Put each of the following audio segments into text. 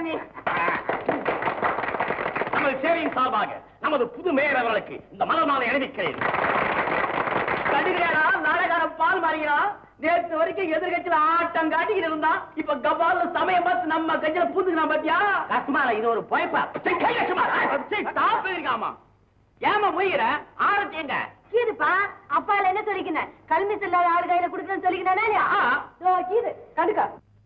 சாமி நமது சேவையின் சார்பாக நமது புது மேயர் அவர்களுக்கு இந்த மலர் மாலை அணிவிக்கிறேன் கடுகிறா நாடகாரம் பால் மாறிங்களா நேற்று வரைக்கும் எதிர்கட்சியில ஆட்டம் காட்டிக்கிட்டு இருந்தான் இப்ப கபால சமயம் பார்த்து நம்ம கட்சியில பூந்துக்கிறான் பாத்தியா கஸ்மால இது ஒரு போய்ப்பா ஸ்டாப் இருக்காமா ஏமா போய்கிற ஆரத்தி எங்க கீதுப்பா அப்பால என்ன சொல்லிக்கினேன் கல்வி செல்லாத ஆள் கையில குடுக்கணும்னு சொல்லிக்கினா கீது கடுக்கா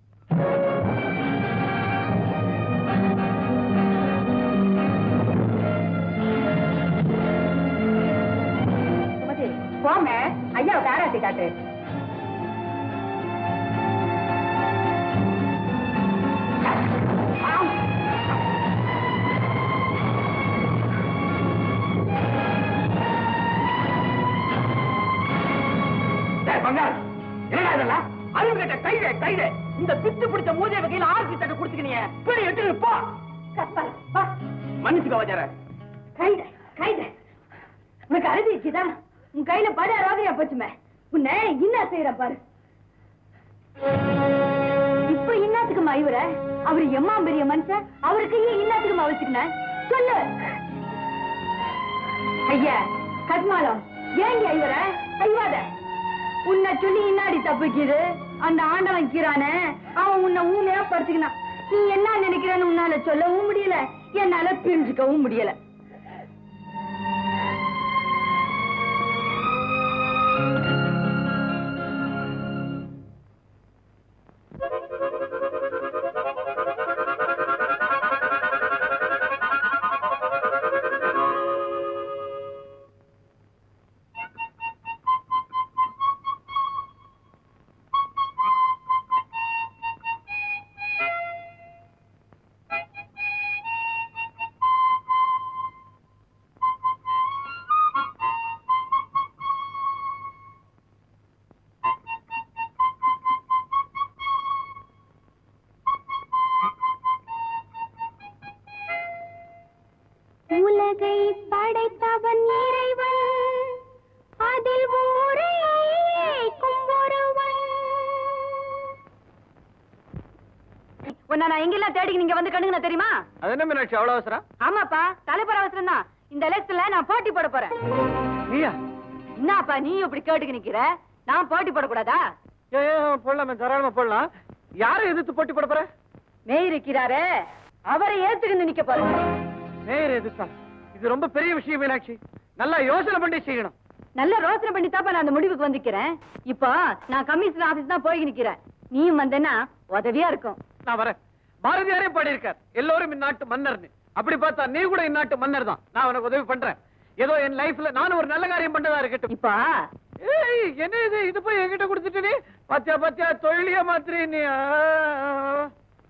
சுமதி போம ஐயா தாராட்டி காட்டு பங்காரு என்னடா இதெல்லாம் அருள் கேட்ட கைத கைத இந்த பித்து பிடிச்ச மூதிய வகையில ஆர்த்தி தட்டு குடுத்துக்கினீங்க போய் எட்டு போ கஸ்பால வா மன்னிச்சுக்க வஜார கைத கைத உனக்கு அழுதிச்சுதா உன் கையில பட ரோகையா போச்சுமே உன்னை என்ன செய்யற பாரு இப்ப இன்னாத்துக்குமா இவர அவரு எம்மா பெரிய மனுஷன் அவருக்கு ஏன் இன்னாத்துக்குமா வச்சுக்கின சொல்லு ஐயா கத்மாலம் ஏங்க இவர ஐயாத உன்னை சொல்லி இன்னாடி தப்பிக்குது அந்த ஆண்டவன் கீரானே அவன் உன்னை ஊமையா படுத்துக்கினான் நீ என்ன நினைக்கிறன்னு உன்னால சொல்லவும் முடியல என்னால பிரிஞ்சுக்கவும் முடியல உலகை படைத்தவன் இறைவன் அதில் ஊரை ஏய்க்கும் ஒருவன் உன்னை நான் எங்கெல்லாம் தேடி நீங்க வந்து கண்டுங்க தெரியுமா அது என்ன மீனாட்சி அவ்வளவு அவசரம் ஆமாப்பா தலைப்பற அவசரம் தான் இந்த எலெக்ஷன்ல நான் போட்டி போட போறேன் நீயா என்னப்பா நீ இப்படி கேட்டுக்கு நிக்கிற நான் போட்டி போடக்கூடாதா ஏ போடலாமே தாராளமா போடலாம் யாரை எதிர்த்து போட்டி போட போற மேயர் இருக்கிறாரே அவரை ஏத்துக்கிட்டு நிக்க போறேன் நேர் எதிர்த்தா இது ரொம்ப பெரிய விஷயம் மீனாட்சி நல்லா யோசனை பண்ணி செய்யணும் நல்ல ரோசனை பண்ணி தாப்பா நான் அந்த முடிவுக்கு வந்துக்கிறேன் இப்போ நான் கமிஷனர் ஆபீஸ் தான் போய் நிக்கிறேன் நீயும் வந்தேன்னா உதவியா இருக்கும் நான் வரேன் பாரதியாரே பாடியிருக்கார் எல்லோரும் இந்நாட்டு மன்னர்னு அப்படி பார்த்தா நீ கூட இந்நாட்டு மன்னர் தான் நான் உனக்கு உதவி பண்றேன் ஏதோ என் லைஃப்ல நானும் ஒரு நல்ல காரியம் பண்ணதா இருக்கட்டும் இப்போ ஏய் என்ன இது இது போய் என்கிட்ட கொடுத்துட்டு நீ பாத்தியா பாத்தியா தொழிலிய மாத்திரி நீ ஆ, ஆ.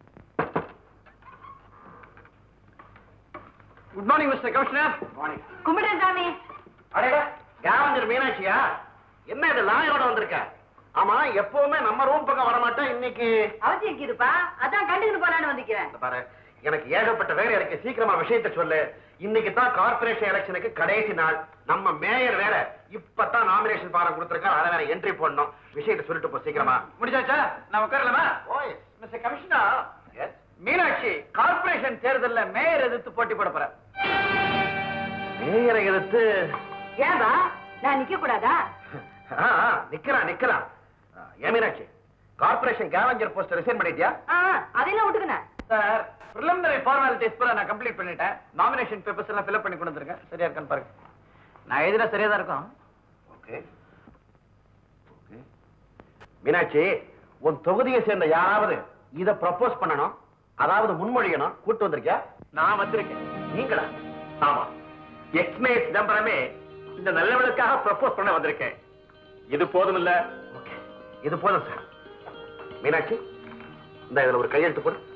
Good morning mister commissioner morning கும்பிடுறேன் சாமி அடடா கேவஞ்சர் மீனாட்சியா என்ன இது லாயோட வந்திருக்க ஆமா எப்பவுமே நம்ம ரூம் பக்கம் வர மாட்டேன் இன்னைக்கு அவசியம் இருக்குதுப்பா அதான் கண்டுக்கிட்டு போலான்னு வந்துக்கிறேன் இந்த பாரு எனக்கு ஏகப்பட்ட வேலை இருக்கு சீக்கிரமா விஷயத்தை சொல்லு இன்னைக்கு தான் கார்பரேஷன் எலெக்ஷனுக்கு கடைசி நாள் நம்ம மேயர் வேற இப்பதான் நாமினேஷன் ஃபாரம் கொடுத்திருக்காரு அதை வேற என்ட்ரி பண்ணணும் விஷயத்தை சொல்லிட்டு போ சீக்கிரமா முடிஞ்சாச்சா நான் உட்காரலாமா ஓய் மிஸ்டர் கமிஷனர் மீனாட்சி கார்ப்பரேஷன் தேர்தல்ல மேயர் எதிர்த்து போட்டி போட போற மேயரை எதிர்த்து ஏன்பா நான் நிக்க கூடாதா ஆ, ஆ, நிக்கலாம் நிக்கலாம் ஆ, ஏன் Meenakshi corporation scavenger post resign பண்ணிட்டியா ஆ, அதெல்லாம் விட்டுக்குனேன் சார் preliminary ஃபார்மாலிட்டிஸ் பூரா நான் கம்ப்ளீட் பண்ணிட்டேன் நாமினேஷன் பேப்பர்ஸ் எல்லாம் ஃபில்அப் பண்ணி கொண்டு வந்திருக்கேன் சரியா இருக்கான்னு பாருங்க நான் எதிர சரியா தான் இருக்கும் ஓகே ஓகே மீனாட்சி உன் தொகுதியை சேர்ந்த யாராவது இத ப்ரப்போஸ் பண்ணணும் அதாவது முன்மொழியணும் கூட்டு வந்திருக்கியா நான் வந்திருக்கேன் நீங்களா ஆமா எக்ஸ்மே சிதம்பரமே இந்த நல்லவளுக்காக ப்ரப்போஸ் பண்ண வந்திருக்கேன் இது போதும் இல்ல ஓகே இது போதும் சார் மீனாட்சி இந்த இதுல ஒரு கையெழுத்து போடு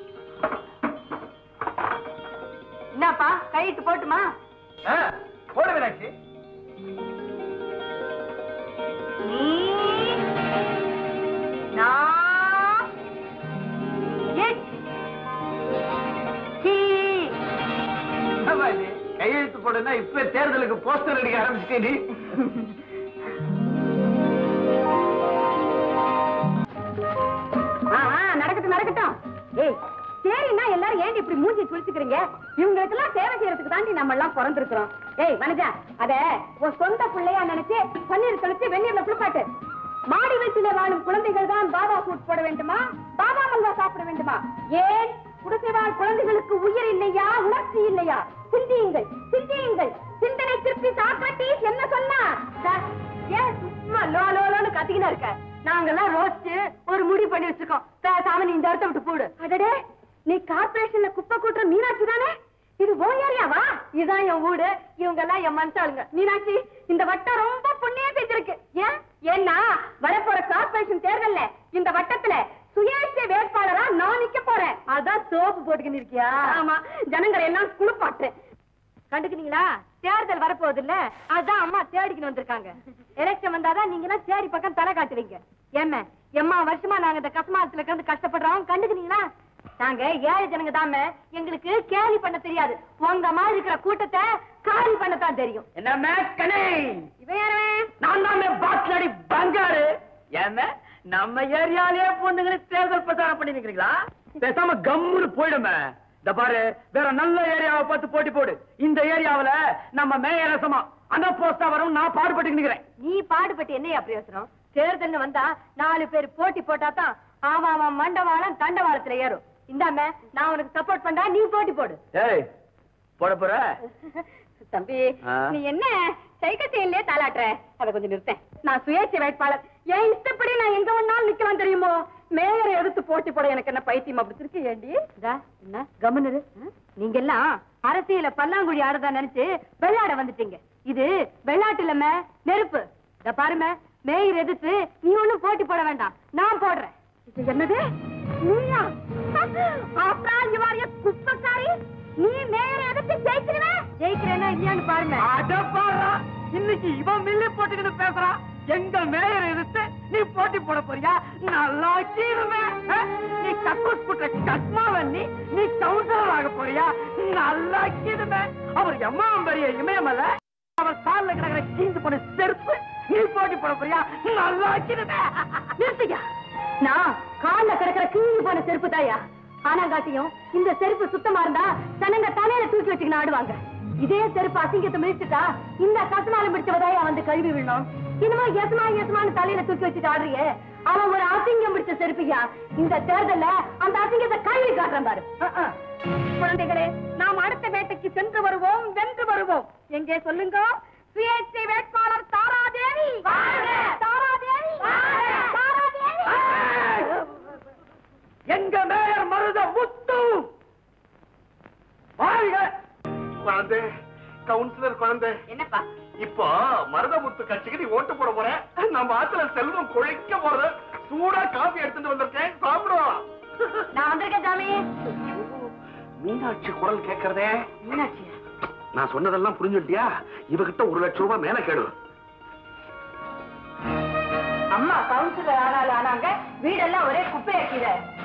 என்னப்பா கையிட்டு போட்டுமா ஆ, போடு மீனாட்சி நீ நான் எச் சி ஆமா இது கையெழுத்து போடுன்னா இப்ப தேர்தலுக்கு போஸ்டர் அடிக்க ஆரம்பிச்சிட்டே நீ ஆ, ஆ, நடக்கட்டும் நடக்கட்டும் ஏய் சரின்னா எல்லாரும் சொல்றீங்க இவங்களுக்கு எல்லாம் சேவை செய்யறதுக்கு தாண்டி நம்ம எல்லாம் பிறந்திருக்கிறோம் ஏய் மனுஜா அத உன் சொந்த பிள்ளையா நினைச்சு பன்னீர் தெளிச்சு வெந்நீர்ல குளிப்பாட்டு மாடி வீட்டில வாழும் குழந்தைகள் தான் பாபா ஃபுட் போட வேண்டுமா பாபா மல்வா சாப்பிட வேண்டுமா ஏன் குடிசை வாழ் குழந்தைகளுக்கு உயிர் இல்லையா உணர்ச்சி இல்லையா சிந்தியுங்கள் சிந்தியுங்கள் சிந்தனை திருப்பி சாக்ரட்டிஸ் என்ன சொன்னா சார், ஏன் சும்மா லோ லோ லோன்னு கத்திக்கினா இருக்க நாங்கெல்லாம் ரோஸ்ட் ஒரு முடிவு பண்ணி வச்சிருக்கோம் பேசாம நீ இந்த இடத்த விட்டு போடு அடடே நீ கார்பரேஷன்ல குப்பை கூட்டுற மீனாட்சி தானே இது ஓ ஏரியாவா இதுதான் என் வீடு இவங்க எல்லாம் என் மனுஷாளுங்க மீனாட்சி இந்த வட்டம் ரொம்ப புண்ணியம் செஞ்சிருக்கு ஏன் ஏன்னா வரப்போற கார்பரேஷன் தேர்தல்ல இந்த வட்டத்துல சுயேட்சை வேட்பாளரா நான் நிக்க போறேன் அதான் சோப்பு போட்டுக்கின்னு இருக்கியா ஆமா ஜனங்களை எல்லாம் குளிப்பாட்டுறேன் கண்டுக்கிறீங்களா தேர்தல் வரப்போகுது இல்ல அதான் அம்மா தேடிக்கின்னு வந்திருக்காங்க எலெக்ஷன் வந்தாதான் நீங்க எல்லாம் சேரி பக்கம் தலை காட்டுவீங்க ஏம்ம எம்மா வருஷமா நாங்க இந்த கஸ்மாசத்துல இருந்து கஷ்டப்படுறோம் கண்டுக்கிறீங்களா நாங்க ஏழை ஜனங்க தாம எங்களுக்கு கேலி பண்ண தெரியாது உங்க மாதிரி இருக்கிற கூட்டத்தை காலி பண்ணத்தான் தெரியும் என்ன மேக்கனே இவன் யாரவன்? நான் தான் பாட்லடி பங்காரு என்ன நம்ம ஏரியாலே பொண்ணுங்களுக்கு தேர்தல் பிரச்சாரம் பண்ணி நிக்கிறீங்களா பேசாம கம்முன்னு போயிடுமே இந்த பாரு வேற நல்ல ஏரியாவை பார்த்து போட்டி போடு இந்த ஏரியாவுல நம்ம மேயரசமா அந்த போஸ்டா வரும் நான் பாடுபட்டு நிக்கிறேன் நீ பாடுபட்டு என்னையா பிரயோசனம் தேர்தல்னு வந்தா நாலு பேர் போட்டி போட்டா தான் ஆமா ஆமா மண்டவாளம் தண்டவாளத்துல ஏறும் இந்தாம நான் உனக்கு சப்போர்ட் பண்றா நீ போட்டி போடு ஏய் போட போற தம்பி ஆ? நீ என்ன சைக்கிள் செயின்லயே தாளாட்டுற அத கொஞ்சம் நிறுத்தேன் நான் சுயேட்சை வேட்பாளர் என் இஷ்டப்படி நான் எங்க வேணாலும் நிக்கலாம் தெரியுமோ மேயரை எடுத்து போட்டி போட எனக்கு என்ன பைத்தியம் அப்படி இருக்கு ஏண்டி என்ன கவர்னர் நீங்க எல்லாம் அரசியல பல்லாங்குழி ஆடுறதா நினைச்சு வெள்ளாட வந்துட்டீங்க இது வெள்ளாட்டு இல்லம நெருப்பு இத பாரும மேயர் எதிர்த்து நீ ஒண்ணும் போட்டி போட வேண்டாம் நான் போடுறேன் இது என்னது நீயா ஆப்ரால் யுவாரிய குப்பக்காரி நீ மேயரை எதிர்த்து ஜெயிச்சிருவே ஜெயிக்கிறேன்னா இல்லையான்னு பாருங்க அட பாரா இன்னைக்கு இவன் மில்லி போட்டுக்கிட்டு பேசுறான் எங்க மேயர் எதிர்த்து நீ போட்டி போட போறியா நல்லா சீருவேன் நீ கக்கூஸ் புட்ட கஸ்மாவன் நீ நீ கவுன்சிலர் ஆக போறியா நல்லா கீதுவேன் அவர் எம்மா பெரிய இமயமல்ல அவர் கால்ல கிடக்கிற கீந்து போன செருப்பு நீ போட்டி போட போறியா நல்லா கீதுவேன் நிறுத்தியா நான் கால்ல கிடக்கிற கிழிஞ்சு போன செருப்பு தாயா ஆனா காட்டியும் இந்த செருப்பு சுத்தமா இருந்தா ஜனங்க தலையில தூக்கி வச்சுக்கின்னு ஆடுவாங்க இதே செருப்பு அசிங்கத்தை மிதிச்சுட்டா இந்த கசனால பிடிச்சவதாயா வந்து கழுவி விடணும் இனிமே எசமா எசமான்னு தலையில தூக்கி வச்சுட்டு ஆடுறியே அவன் ஒரு அசிங்கம் பிடிச்ச செருப்பியா இந்த தேர்தல்ல அந்த அசிங்கத்தை கழுவி காட்டுறேன் பாரு அஹ், அஹ். குழந்தைகளே நாம் அடுத்த வேட்டைக்கு சென்று வருவோம் வென்று வருவோம் எங்கே சொல்லுங்க சுயேட்சை வேட்பாளர் தாராதேவி தாராதேவி தாராதேவி எங்க மேயர் மருத முத்து வாழ்க குழந்தை கவுன்சிலர் குழந்தை என்னப்பா இப்போ மருதமுத்து கட்சிக்கு நீ ஓட்டு போட போற நம்ம ஆத்துல செல்வம் குழைக்க போறது சூடா காபி எடுத்துட்டு வந்திருக்கேன் சாப்பிடுவோம் நான் வந்திருக்கேன் சாமி மீனாட்சி குரல் கேட்கறதே மீனாட்சியா நான் சொன்னதெல்லாம் புரிஞ்சுட்டியா இவகிட்ட ஒரு லட்சம் ரூபாய் மேல கேடு அம்மா கவுன்சிலர் ஆனாலும் ஆனாங்க வீடெல்லாம் ஒரே குப்பையாக்கிற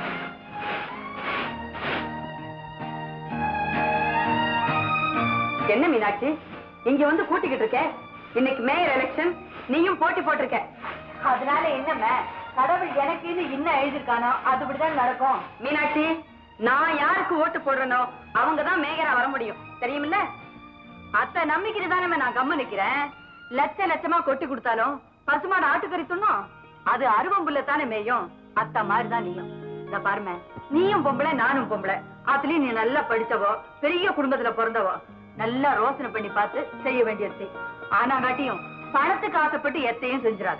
என்ன மீனாட்சி இங்க வந்து கூட்டிக்கிட்டு இருக்க இன்னைக்கு மேயர் எலெக்ஷன் நீயும் போட்டி போட்டிருக்க அதனால என்னம்மா கடவுள் எனக்குன்னு இன்னும் எழுதிருக்கானோ அதுபடிதான் நடக்கும் மீனாட்சி நான் யாருக்கு ஓட்டு போடுறனோ அவங்க தான் மேயரா வர முடியும் தெரியுமில்ல அத்தை நம்பிக்கிட்டு தானே நான் கம்ம நிக்கிறேன் லட்ச லட்சமா கொட்டி கொடுத்தாலும் பசுமாடு ஆட்டுக்கறி துண்ணும் அது அருவம்புல்ல தானே மேயும் அத்தை மாதிரி தான் நீயும் இந்த பாருமே நீயும் பொம்பளை நானும் பொம்பளை அதுலயும் நீ நல்லா படிச்சவோ பெரிய குடும்பத்துல பிறந்தவோ நல்லா ரோசனை பண்ணி பார்த்து செய்ய வேண்டியது செய். ஆனா காட்டியும் பணத்துக்கு ஆசைப்பட்டு எத்தையும் செஞ்சிடாத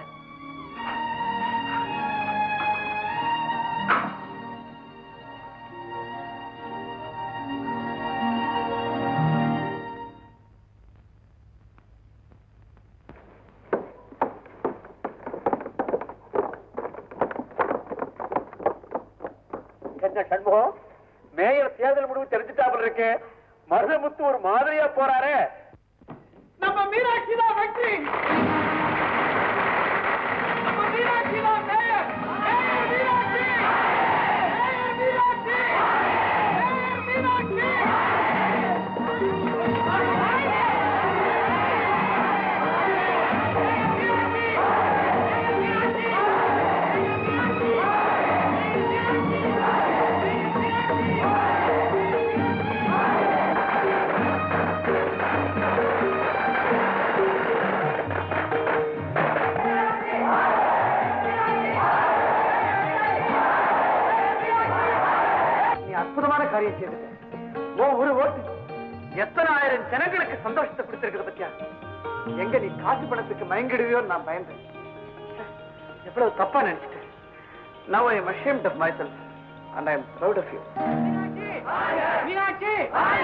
என்ன சண்முகம் மேயர் தேர்தல் முடிவு தெரிஞ்சுட்டாமல் இருக்கு மருதமுத்து ஒரு மாதிரியா போறாரே நம்ம மீனாட்சி தான் வெற்றி நம்ம மீனாட்சி தான் mayor mayor Meenakshi mayor Meenakshi mayor Meenakshi ஆ அற்புதமான காரியம் செய்துட்டேன் ஓ ஒரு ஓட்டு எத்தனை ஆயிரம் ஜனங்களுக்கு சந்தோஷத்தை கொடுத்திருக்குது பத்தியா எங்க நீ காசு பணத்துக்கு மயங்கிடுவியோன்னு நான் பயந்தேன் ச்சே, எவ்வளவு தப்பா நினைச்சிட்டேன் Now I am ashamed of myself and I am proud of you. Meenakshi